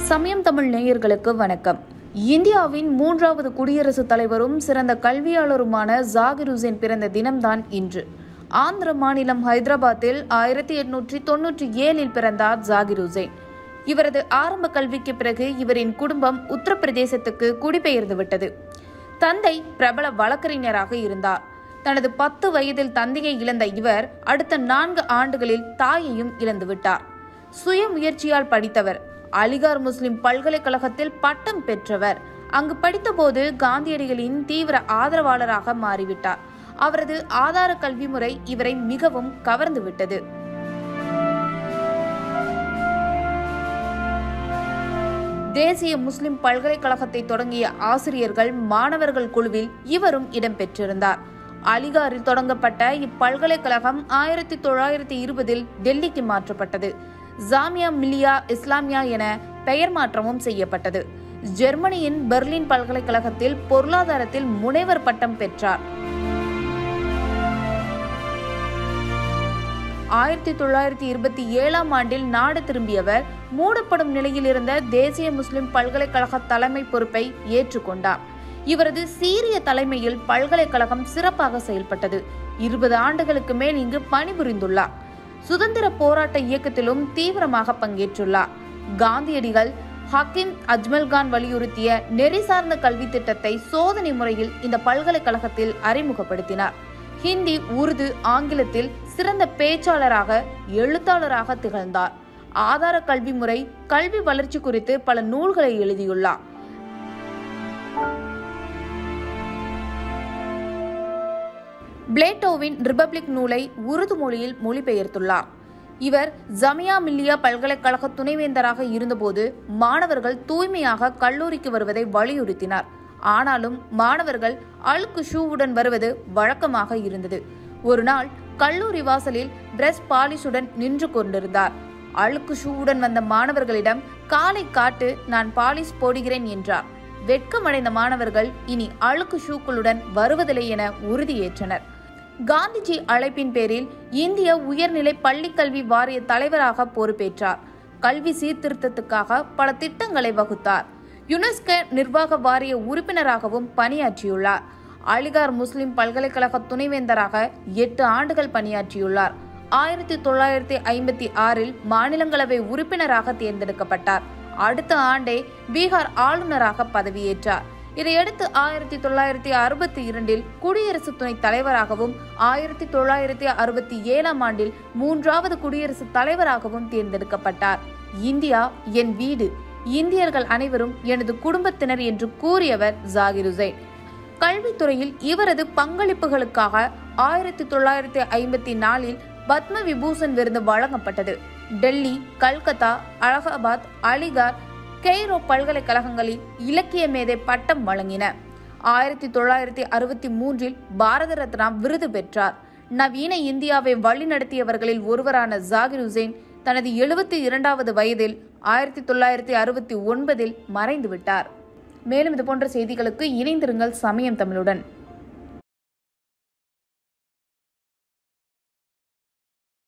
சமயம் தமிழ் நேயர்களுக்கு வணக்கம் இந்தியாவின் மூன்றாவது குடியரசுத் தலைவரும் சிறந்த கல்வியாளருமான ஜாகிர் ஹுசேன் பிறந்த தினம்தான் இன்று ஆந்திர மாநிலம் ஹைதராபாத்தில் ஆயிரத்தி எட்நூற்றி தொன்னூற்றி ஏழில் பிறந்தார் ஜாகிர் ஹுசேன் இவரது ஆரம்ப கல்விக்கு பிறகு இவரின் குடும்பம் உத்தரப்பிரதேசத்துக்கு குடிபெயர்ந்து விட்டது தந்தை பிரபல வழக்கறிஞராக இருந்தார் தனது பத்து வயதில் தந்தையை இழந்த இவர் அடுத்த நான்கு ஆண்டுகளில் தாயையும் இழந்துவிட்டார் சுய முயற்சியால் படித்தவர் அலிகார் முஸ்லிம் பல்கலைக்கழகத்தில் பட்டம் பெற்றவர் அங்கு படித்தபோது காந்தியடிகளின் தீவிர ஆதரவாளராக மாறிவிட்டார் அவரது ஆதார கல்வி முறை இவரை மிகவும் கவர்ந்துவிட்டது தேசிய முஸ்லிம் பல்கலைக்கழகத்தை தொடங்கிய ஆசிரியர்கள் மாணவர்கள் குழுவில் இவரும் இடம்பெற்றிருந்தார் அலிகாரில் தொடங்கப்பட்ட இப்பல்கலைக்கழகம் ஆயிரத்தி தொள்ளாயிரத்தி இருபதில் டெல்லிக்கு மாற்றப்பட்டது ஜாமியா மில்லியா இஸ்லாமியா என பெயர் மாற்றமும் செய்யப்பட்டது ஜெர்மனியின் பெர்லின் பல்கலைக்கழகத்தில் பொருளாதாரத்தில் முனைவர் பட்டம் பெற்றார் ஆயிரத்தி தொள்ளாயிரத்தி இருபத்தி ஏழாம் ஆண்டில் நாடு திரும்பியவர் மூடப்படும் நிலையில் இருந்த தேசிய முஸ்லிம் பல்கலைக்கழக தலைமை பொறுப்பை ஏற்றுக்கொண்டார் இவரது சீரிய தலைமையில் பல்கலைக்கழகம் சிறப்பாக செயல்பட்டது இருபது ஆண்டுகளுக்கு மேல் இங்கு பணிபுரிந்துள்ளார் சுதந்திர போராட்ட இயக்கத்திலும் தீவிரமாக பங்கேற்றுள்ளார் காந்தியடிகள் ஹக்கீம் அஜ்மல்கான் வலியுறுத்திய நெறி சார்ந்த கல்வி திட்டத்தை சோதனை முறையில் இந்த பல்கலைக்கழகத்தில் அறிமுகப்படுத்தினார் ஹிந்தி உருது ஆங்கிலத்தில் சிறந்த பேச்சாளராக எழுத்தாளராக திகழ்ந்தார் ஆதார கல்வி முறை கல்வி வளர்ச்சி குறித்து பல நூல்களை எழுதியுள்ளார் பிளேட்டோவின் ரிபப்ளிக் நூலை உருது மொழியில் மொழிபெயர்த்துள்ளார் இவர் ஜமியா மில்லியா பல்கலைக்கழக துணைவேந்தராக இருந்தபோது மாணவர்கள் தூய்மையாக கல்லூரிக்கு வருவதை வலியுறுத்தினார் ஆனாலும் மாணவர்கள் அழுக்கு ஷூவுடன் வருவது வழக்கமாக இருந்தது ஒரு நாள் கல்லூரி வாசலில் டிரெஸ் பாலிஷுடன் நின்று கொண்டிருந்தார் அழுக்கு ஷூவுடன் வந்த மாணவர்களிடம் காலை காட்டு நான் பாலிஷ் போடுகிறேன் என்றார் வெட்கமடைந்த மாணவர்கள் இனி அழுக்கு ஷூக்களுடன் வருவதில்லை என உறுதியேற்றனர் காந்திஜி அழைப்பின் பேரில் இந்திய உயர்நிலை பள்ளிக்கல்வி வாரிய தலைவராக பொறுப்பேற்றார் கல்வி சீர்திருத்தத்துக்காக பல திட்டங்களை வகுத்தார் யுனெஸ்கோ நிர்வாக வாரிய உறுப்பினராகவும் பணியாற்றியுள்ளார் அலிகார் முஸ்லிம் பல்கலைக்கழக துணைவேந்தராக எட்டு ஆண்டுகள் பணியாற்றியுள்ளார் ஆயிரத்தி தொள்ளாயிரத்தி ஐம்பத்தி ஆறில் மாநிலங்களவை உறுப்பினராக தேர்ந்தெடுக்கப்பட்டார் அடுத்த ஆண்டே பீகார் ஆளுநராக பதவியேற்றார் இதையடுத்து ஆயிரத்தி தொள்ளாயிரத்தி அறுபத்தி இரண்டில் குடியரசு துணைத் தலைவராகவும் ஆயிரத்தி தொள்ளாயிரத்தி அறுபத்தி ஏழாம் ஆண்டில் மூன்றாவது குடியரசுத் தலைவராகவும் தேர்ந்தெடுக்கப்பட்டார் இந்தியா என் வீடு இந்தியர்கள் அனைவரும் எனது குடும்பத்தினர் என்று கூறியவர் ஜாகிர் ஹுசைன் கல்வித்துறையில் இவரது பங்களிப்புகளுக்காக ஆயிரத்தி தொள்ளாயிரத்தி ஐம்பத்தி நாலில் பத்ம விபூஷன் விருது வழங்கப்பட்டது டெல்லி கல்கத்தா அலகாபாத் அலிகார் கெய்ரோ பல்கலைக்கழகங்களில் இலக்கிய மேதை பட்டம் வழங்கின ஆயிரத்தி தொள்ளாயிரத்தி அறுபத்தி மூன்றில் பாரத ரத்னா விருது பெற்றார் நவீன இந்தியாவை வழிநடத்தியவர்களில் ஒருவரான ஜாகிர் ஹுசேன் தனது எழுபத்தி இரண்டாவது வயதில் ஆயிரத்தி தொள்ளாயிரத்தி அறுபத்தி ஒன்பதில் மறைந்து விட்டார் மேலும் இது போன்ற செய்திகளுக்கு இணைந்திருங்கள் சமயம் தமிழுடன்